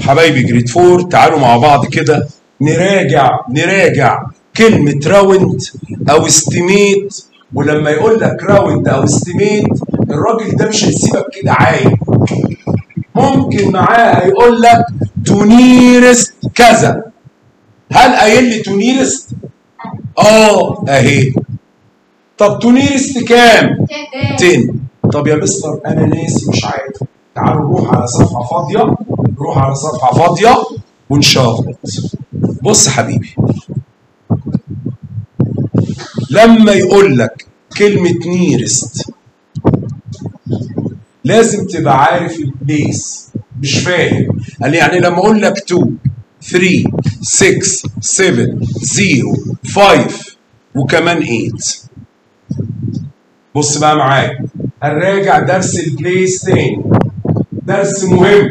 حبايبي جريد فور تعالوا مع بعض كده نراجع نراجع كلمة راوند أو استيميت ولما يقول لك راوند أو استيميت الراجل ده مش هيسيبك كده عايم ممكن معاه هيقول لك تو نيرست كذا هل قايل لي تو نيرست؟ اه اهي طب تو نيرست كام؟ 10 طب يا مستر انا ناسي مش عارف تعالوا نروح على صفحه فاضيه نروح على صفحه فاضيه ونشاهد بص حبيبي لما يقول لك كلمه نيرست لازم تبقى عارف البيس مش فاهم قال لي يعني لما اقول لك 2 3 6 7 0 5 وكمان 8 بص بقى معايا هنراجع درس البليس تاني درس مهم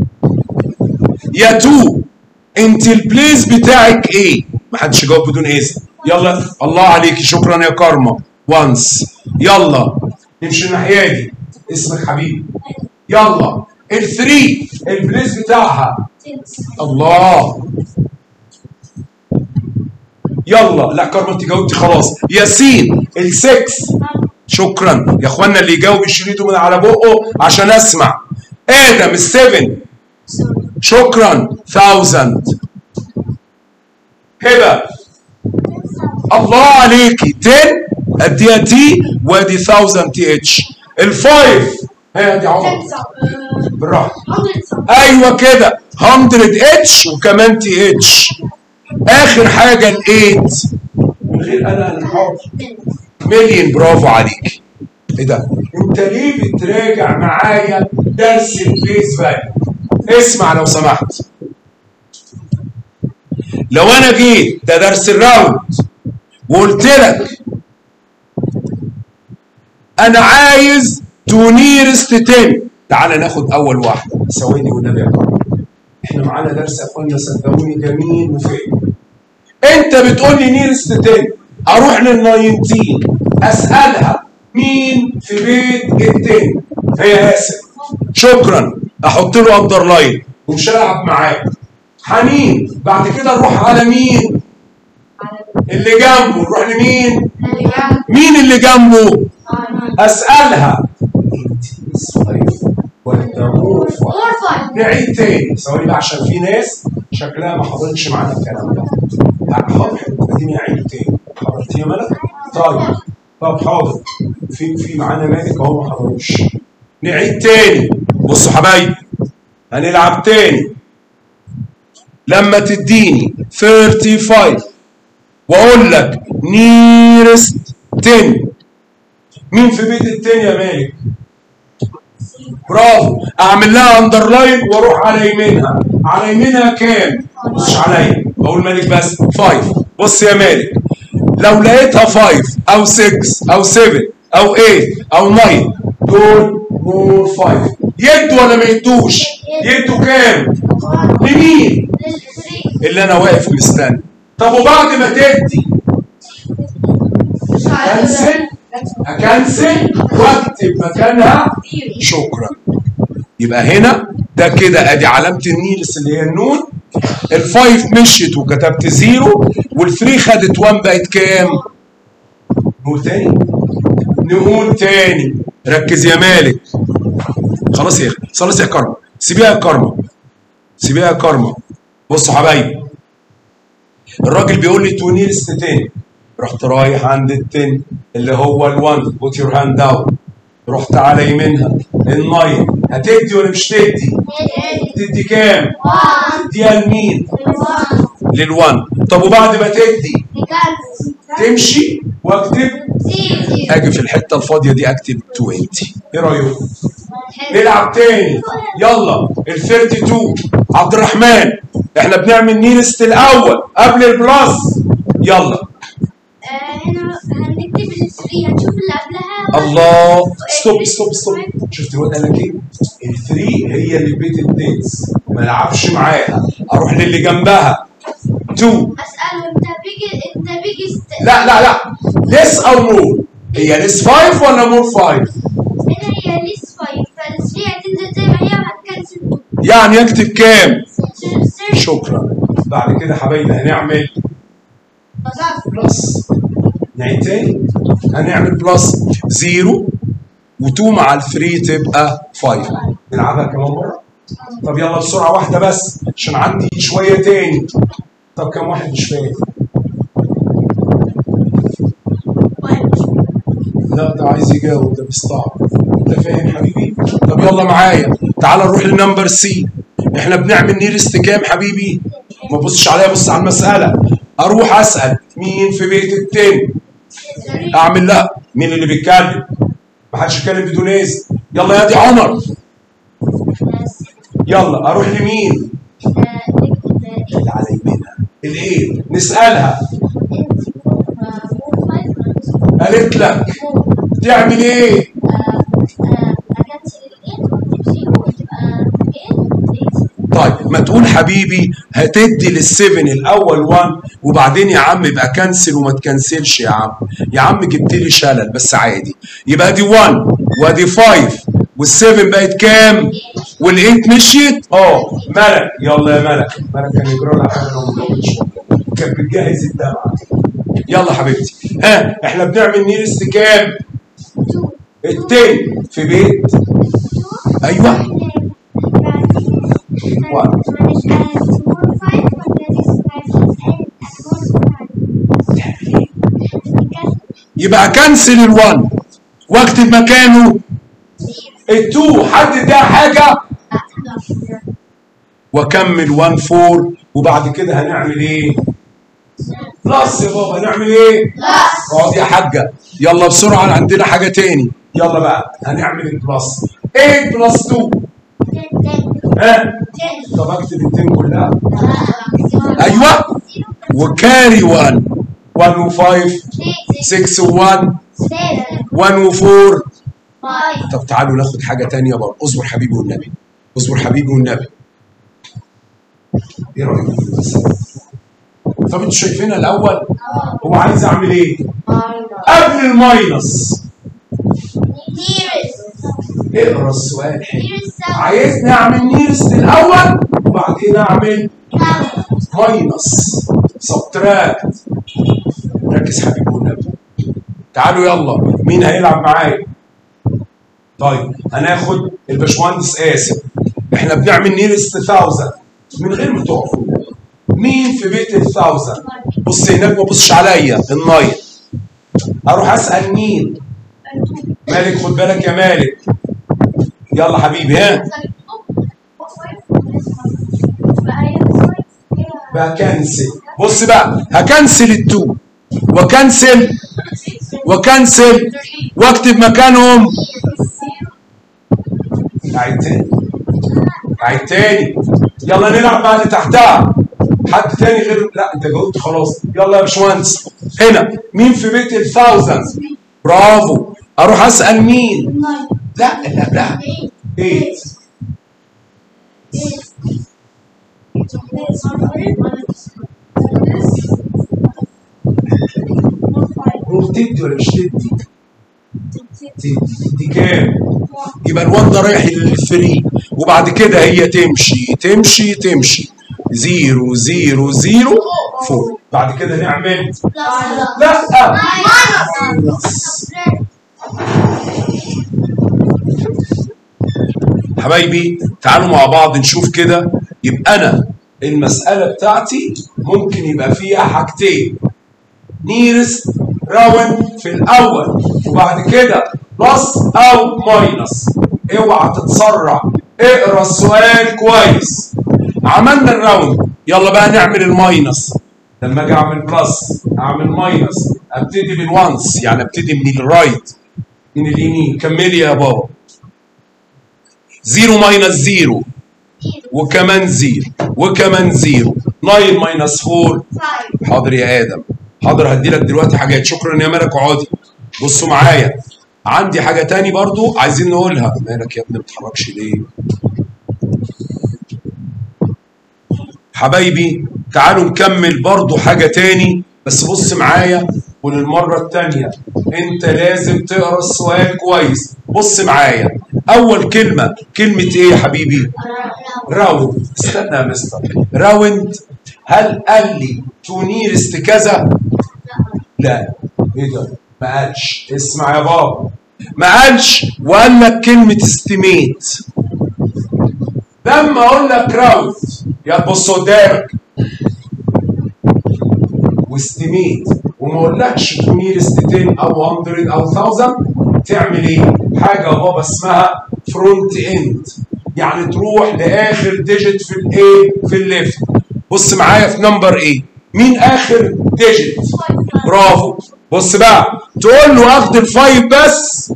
يا تو انت البليس بتاعك ايه محدش يجاوب بدون اسم يلا الله عليكي شكرا يا كارما وانس يلا نمشي الناحيه دي اسمك حبيبي يلا الثري البليس بتاعها الله يلا لا كارما انت جاوبتي خلاص ياسين السكس شكرا يا اخوانا اللي يجاوب يشيل ايده من على بقه عشان اسمع ادم السفن شكرا ثاوزند هبه الله عليكي 10 اديها تي وادي 1000 تي اتش الفايف هي دي عمر بالراحه ايوه كده 100 اتش وكمان تي اتش اخر حاجه الايت من غير انا انا حاضر مليون برافو عليك ايه ده انت ليه بتراجع معايا درس البيس فاليو اسمع لو سمحت لو انا جيت ده درس الراوند وقلت لك انا عايز تو نيرست 10 تعالى ناخد اول واحده ثواني والنبي يا كرم احنا معانا درس يا اخوانا صدقوني جميل وفاهم انت بتقول لي نيرست 10 اروح لل 19 اسالها مين في بيت التاني هي ياسر شكرا احط له اندر لاين ومش هلعب معاه حنين بعد كده نروح على مين اللي جنبه نروح لمين مين اللي جنبه اسالها انت مس فايف ولا مور فايف نعيد تاني ثواني بقى عشان في ناس شكلها ما حضرتش معانا الكلام ده حاضر اديني اعيد تاني حضرتي يا ملك طيب طب حاضر في في معانا مالك اهو ما حضروش نعيد تاني بصوا حبايبي هنلعب تاني لما تديني 35 واقول لك نيرست 10 مين في بيت التاني يا مالك؟ برافو اعمل لها اندرلاين واروح على يمينها على يمينها كام؟ مش عليا بقول مالك بس 5 بص يا مالك لو لقيتها 5 او 6 او 7 او 8 او 9 دول مور 5 يدوا ولا ما يدوش؟ يدوا كام؟ لمين؟ اللي انا واقف مستني طب وبعد ما تدي كنسل اكنسل واكتب مكانها شكرا يبقى هنا ده كده ادي علامه النيلس اللي هي النون الفايف مشيت وكتبت زيرو والثري خدت 1 بقت كام؟ نقول تاني نقول تاني ركز يا مالك خلاص يا اخي خلاص يا كرمه سيبيها يا كرمه سيبيها يا كرمه بصوا حبايبي الراجل بيقول لي تو نيرست تاني رحت رايح عند التن اللي هو ال1 بوت يور هاند داون رحت على يمينها الناين هتدي ولا مش تدي؟ تدي كام؟ تديها لمين؟ لل1 طب وبعد ما تدي تمشي واكتب اجي في الحته الفاضيه دي اكتب 20 ايه رايكم؟ نلعب تاني يلا ال 32 عبد الرحمن احنا بنعمل نيرست الاول قبل البلس يلا هنا هنكتب الثري هنشوف اللي قبلها الله ستوب ستوب ستوب شفت الواد قال لك ايه؟ الثري هي اللي بيت التنس ما العبش معاها اروح للي جنبها 2 اساله انت بيجي انت بيجي ست... لا لا لا ليس او مور هي ليس 5 ولا مور 5 هنا هي ليس فايف فالثري هتنزل زي ما هي وهتكنسل يعني اكتب كام شكرا بعد كده حبايبي هنعمل بلس نعيد تاني هنعمل بلس زيرو و2 مع الفري تبقى 5 نلعبها كمان مره طب يلا بسرعه واحده بس عشان عندي شويه تاني طب كم واحد مش فاهم لا ده عايز يجاوب ده بيستعرض انت فاهم حبيبي طب يلا معايا تعال نروح لنمبر سي احنا بنعمل نيرست كام حبيبي ما تبصش عليا بص على المساله اروح اسال مين في بيت التاني اعمل لا مين اللي بيتكلم ما حدش يتكلم بدون اذن يلا يا دي عمر يلا اروح لمين اللي على يمينها الايه نسالها قالت لك تعمل ايه طيب ما تقول حبيبي هتدي للسيفن الاول 1 وبعدين يا عم يبقى كنسل وما تكنسلش يا عم يا عم جبت لي شلل بس عادي يبقى دي 1 وادي 5 والسيفن بقت كام؟ والايت مشيت؟ اه ملك يلا يا ملك ملك كان يجرى لها حاجه لو ما جاوبتش كانت بتجهز الدمعه يلا حبيبتي ها احنا بنعمل نيرست كام؟ التاني في بيت ايوه يبقى كنسل ال1 واكتب مكانه ال2 حد ده حاجه واكمل 1 4 وبعد كده هنعمل ايه؟ بلس يا بابا هنعمل ايه؟ بلس اقعد يا حاجه يلا بسرعه عندنا حاجه تاني يلا بقى هنعمل البلس 8 بلس 2 ها طب اكتب التين كلها ايوه وكاري 1 1 و5 6 و1 1 و4 طب تعالوا ناخد حاجه تانية برضه اصبر حبيبي والنبي اصبر حبيبي والنبي ايه رايكم في المسألة؟ طب انتوا شايفينها الاول هو عايز اعمل ايه قبل الماينس اقرا السؤال حلو عايزني اعمل نيرست الاول وبعدين اعمل ماينس سبتراكت ركز حبيبي والنبي تعالوا يلا مين هيلعب معايا طيب هناخد الباشمهندس قاسم احنا بنعمل نيرست 1000 من غير ما تقفوا مين في بيت ال 1000 بص هناك ما تبصش عليا الناين اروح اسال مين مالك خد بالك يا مالك يلا حبيبي ها بقى كنسل بص بقى هكنسل التو وكنسل وكنسل واكتب مكانهم عيد تاني عيد تاني يلا نلعب بقى اللي تحتها حد تاني غير لا انت جاوبت خلاص يلا يا باشمهندس هنا مين في بيت الثاوزند برافو اروح اسال مين لا اللي قبلها 8 روح تدي ولا مش تدي؟ تدي تدي كام؟ يبقى الواد ده رايح للفري وبعد كده هي تمشي تمشي تمشي زيرو زيرو زيرو فور بعد كده نعمل لا حبايبي تعالوا مع بعض نشوف كده يبقى انا المساله بتاعتي ممكن يبقى فيها حاجتين نيرست راوند في الاول وبعد كده بلس او ماينس اوعى تتسرع اقرا السؤال كويس عملنا الراوند يلا بقى نعمل الماينس لما اجي اعمل بلس اعمل ماينس ابتدي بالوانس يعني ابتدي من الرايت من اليمين كملي يا بابا زيرو ماينس زيرو وكمان زيرو وكمان زيرو 9 ماينس 4 حاضر يا ادم حاضر هدي لك دلوقتي حاجات شكرا يا ملك اقعدي بصوا معايا عندي حاجه تاني برضو عايزين نقولها مالك يا ابني ما بتتحركش ليه حبايبي تعالوا نكمل برضو حاجه تاني بس بص معايا وللمره التانيه انت لازم تقرا السؤال كويس بص معايا اول كلمه كلمه ايه يا حبيبي راوند استنى يا مستر راوند هل قال لي تو نيرست كذا لا ايه ده ما قالش اسمع يا بابا ما قالش وقال لك كلمه استيميت لما اقول لك راوند يا بص قدامك واستيميت وما اقولكش تو نيرست 10 او 100 او 1000 تعمل ايه؟ حاجه يا بابا اسمها فرونت اند يعني تروح لاخر ديجيت في الايه؟ في الليفت بص معايا في نمبر ايه؟ مين اخر ديجيت؟ برافو بص بقى تقول له اخد الفايف بس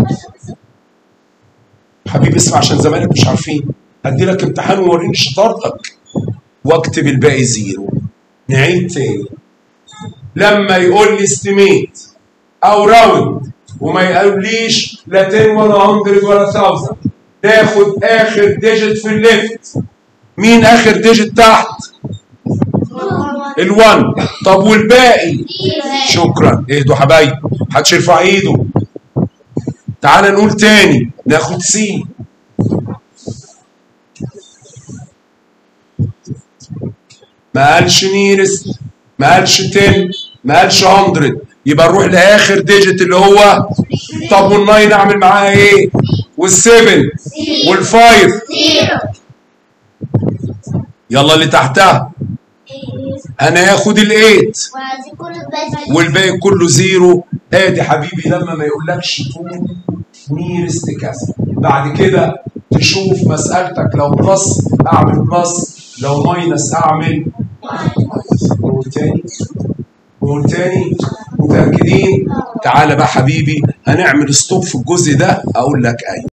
حبيبي اسمع عشان زمايلك مش عارفين هدي لك امتحان ووريني شطارتك واكتب الباقي زيرو نعيد تاني لما يقول لي استيميت او راوند وما يقوليش لا 10 ولا 100 ولا 1000 تاخد اخر ديجيت في الليفت مين اخر ديجيت تحت ال1 طب والباقي شكرا اهدوا حبايبي محدش يرفع ايده تعال نقول تاني ناخد سي ما قالش نيرست ما قالش 10 ما قالش 100 يبقى نروح لاخر ديجيت اللي هو طب والناين اعمل معاها ايه؟ والسبن والفايف يلا اللي تحتها انا هاخد الايت والباقي كله زيرو ادي حبيبي لما ما يقولكش تو نيرست كذا بعد كده تشوف مسألتك لو بلس اعمل بلس لو ماينس اعمل نقول تاني نقول تاني متأكدين تعالى بقى حبيبي هنعمل ستوب في الجزء ده اقول لك ايوه